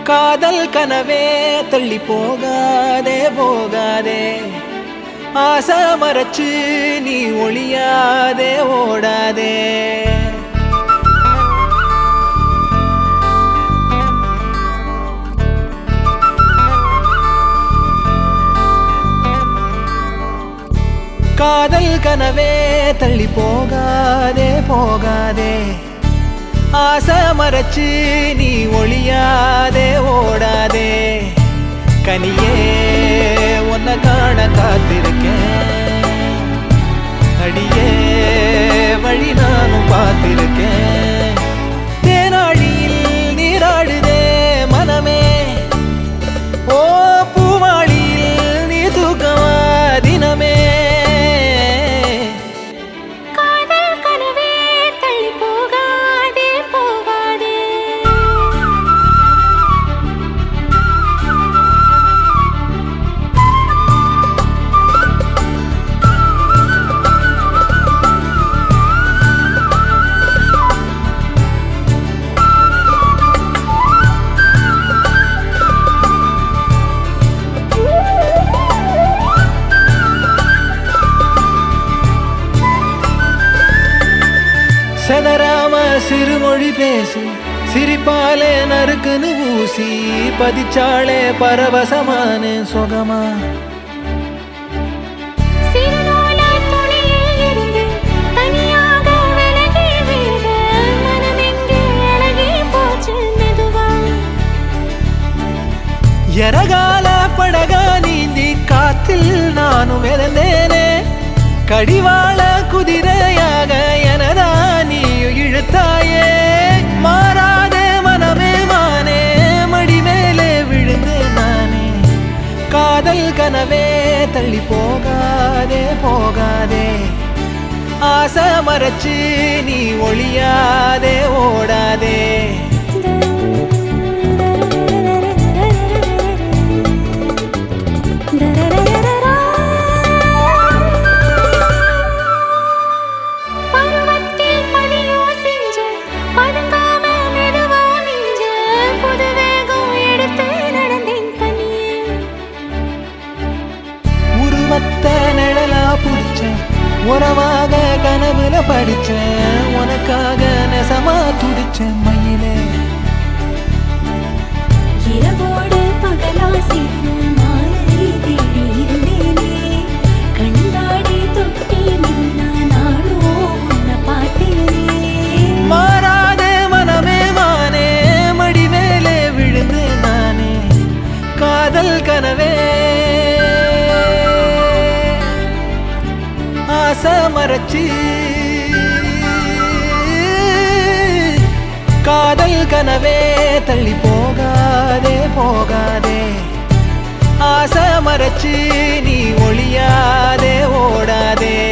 காதல் கனவே தள்ளி போகாதே போகாதே ஆசை மறைச்சு நீ ஒளியாதே ஓடாதே காதல் கனவே தள்ளி போகாதே போகாதே ஆசை மறைச்சு நீ ஒளியாதே ஓடாதே கனியே உன்னை காண காத்திருக்கேன் அடியே வழி நானும் பார்த்திருக்கேன் தேனாழியில் நீராடுதே மனமே ஓ பூவாளியில் நீ தூக்கமா தினமே காதல் கனவே தள்ளி போகாதே போகாதே செதறாம சிறுமொழி பேசு சிரிப்பாலே நறுக்குன்னு ஊசி பதிச்சாளே பரவசமான சுகமா சிறுநூல துணியில் இருந்து தனியாக விலகி விட மனமெங்கே அழகி போச்சு மெதுவா எரகால படகா நீந்தி காத்தில் நானும் மிதந்தேனே கடிவாள குதிரையாக எனதா நீயும் இழுத்தாயே மாறாத மனமே மானே மடி மேலே விழுந்தேன் நானே காதல் கனவே தள்ளி போகாதே போகாதே ஆசை மறைச்சு நீ ஒளியாதே ஓடாதே பருவத்தில் பனியோ செஞ்ச பதுங்காம மெதுவா மிஞ்ச புது வேகம் எடுத்து நடந்தேன் தனியே உருவத்த நிழலா புடிச்சேன் உறவாக கனவுல படிச்சேன் உனக்காக நெசமா துடிச்சேன் மயிலே இரவோடு பகலா சேர மாலை தேடி இருந்தேனே கண்ணாடி தொட்டி நின்னா நாளோ உன்னை பார்த்தேனே மாறாத மனமே மானே மடி மேலே விழுந்து நானே காதல் கனவே ஆசை மறைச்சு காதல் கனவே தள்ளி போகாதே போகாதே ஆசை மறைச்சு நீ ஒளியாதே ஓடாதே